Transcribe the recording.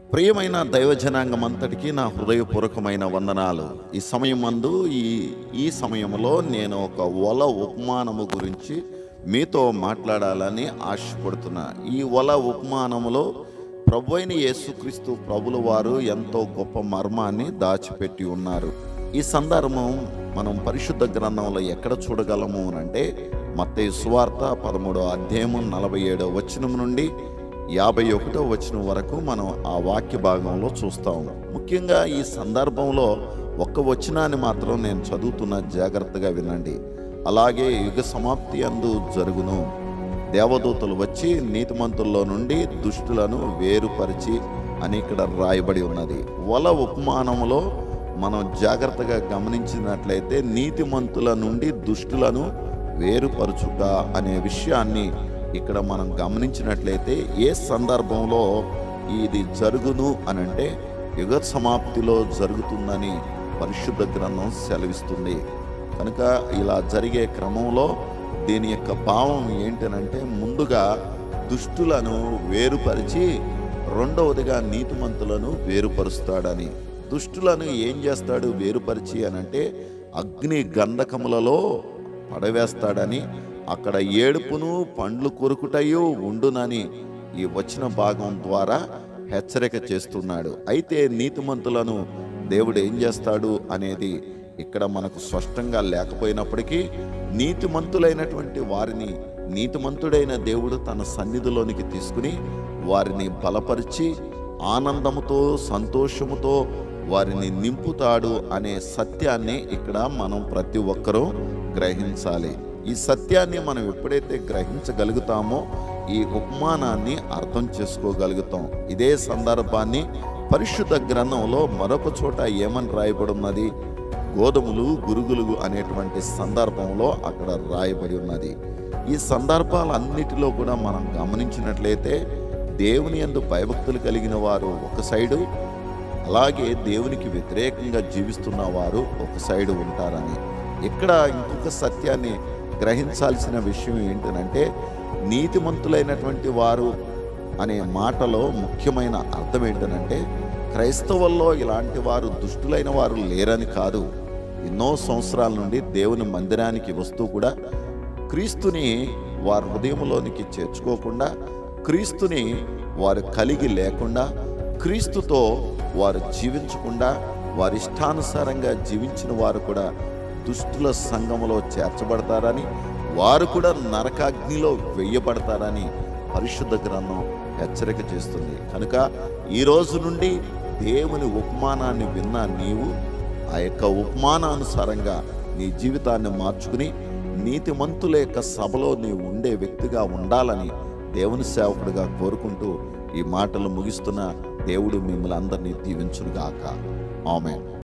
ప్రియమైన దైవ జనాంగం అంతటికీ నా హృదయపూర్వకమైన వందనాలు ఈ సమయం మందు ఈ ఈ సమయంలో నేను ఒక వల ఉపమానము గురించి మీతో మాట్లాడాలని ఆశపడుతున్నా ఈ వల ఉపమానములో ప్రభు అయిన యేసుక్రీస్తు ప్రభుల వారు ఎంతో గొప్ప మర్మాన్ని దాచిపెట్టి ఉన్నారు ఈ సందర్భం మనం పరిశుద్ధ గ్రంథంలో ఎక్కడ చూడగలము అని అంటే మత్తయి సువార్త పదమూడో అధ్యాయము నలభై ఏడో వచనం నుండి యాభై ఒకటో వచనం వరకు మనం ఆ వాక్య భాగంలో చూస్తాం ముఖ్యంగా ఈ సందర్భంలో ఒక్క వచనాన్ని మాత్రం నేను చదువుతున్న జాగ్రత్తగా వినండి అలాగే యుగ సమాప్తి అందు జరుగును దేవదూతలు వచ్చి నీతిమంతుల్లో నుండి దుష్టులను వేరుపరిచి అని ఇక్కడ రాయబడి ఉన్నది వల ఉపమానములో మనం జాగ్రత్తగా గమనించినట్లయితే నీతిమంతుల నుండి దుష్టులను వేరుపరుచుట అనే విషయాన్ని ఇక్కడ మనం గమనించినట్లయితే ఏ సందర్భంలో ఇది జరుగును అని అంటే యుగ సమాప్తిలో జరుగుతుందని పరిశుద్ధ గ్రంథం సెలవిస్తుంది కనుక ఇలా జరిగే క్రమంలో దీని యొక్క భావం ఏంటనంటే ముందుగా దుష్టులను వేరుపరిచి రెండవదిగా నీతిమంతులను వేరుపరుస్తాడని దుష్టులను ఏం చేస్తాడు వేరుపరిచి అనంటే అగ్ని గంధకములలో పడవేస్తాడని అక్కడ ఏడుపును పండ్లు కొరుకుటయు ఉండునని ఈ వచ్చిన భాగం ద్వారా హెచ్చరిక చేస్తున్నాడు అయితే నీతిమంతులను దేవుడు ఏం చేస్తాడు అనేది ఇక్కడ మనకు స్పష్టంగా లేకపోయినప్పటికీ నీతిమంతులైనటువంటి వారిని నీతిమంతుడైన దేవుడు తన సన్నిధిలోనికి తీసుకుని వారిని బలపరిచి ఆనందముతో సంతోషముతో వారిని నింపుతాడు అనే సత్యాన్ని ఇక్కడ మనం ప్రతి ఒక్కరూ గ్రహించాలి ఈ సత్యాన్ని మనం ఎప్పుడైతే గ్రహించగలుగుతామో ఈ ఉపమానాన్ని అర్థం చేసుకోగలుగుతాం ఇదే సందర్భాన్ని పరిశుద్ధ గ్రంథంలో మరొక చోట ఏమని రాయబడి ఉన్నది గోధుమలు గురుగులు అనేటువంటి సందర్భంలో అక్కడ రాయబడి ఉన్నది ఈ సందర్భాలన్నిటిలో కూడా మనం గమనించినట్లయితే దేవుని యందు భయభక్తులు కలిగిన వారు ఒక సైడు అలాగే దేవునికి వ్యతిరేకంగా జీవిస్తున్న వారు ఒక సైడు ఉంటారని ఇక్కడ ఇంకొక సత్యాన్ని గ్రహించాల్సిన విషయం ఏంటంటే నీతిమంతులైనటువంటి వారు అనే మాటలో ముఖ్యమైన అర్థం ఏంటనంటే క్రైస్తవుల్లో ఇలాంటి వారు దుష్టులైన వారు లేరని కాదు ఎన్నో సంవత్సరాల నుండి దేవుని మందిరానికి వస్తూ కూడా క్రీస్తుని వారి హృదయంలోనికి చేర్చుకోకుండా క్రీస్తుని వారు కలిగి లేకుండా క్రీస్తుతో వారు జీవించకుండా వారి ఇష్టానుసారంగా జీవించిన వారు కూడా దుష్టుల సంఘములో చేర్చబడతారని వారు కూడా నరకాగ్నిలో వెయ్యబడతారని పరిశుద్ధ గ్రంథం హెచ్చరిక చేస్తుంది కనుక ఈ రోజు నుండి దేవుని ఉపమానాన్ని విన్న నీవు ఆ యొక్క ఉపమానానుసారంగా నీ జీవితాన్ని మార్చుకుని నీతిమంతుల యొక్క సభలో నీవు ఉండే వ్యక్తిగా ఉండాలని దేవుని సేవకుడిగా కోరుకుంటూ ఈ మాటలు ముగిస్తున్న దేవుడు మిమ్మల్ని అందరినీ దీవించునుగాక ఆమె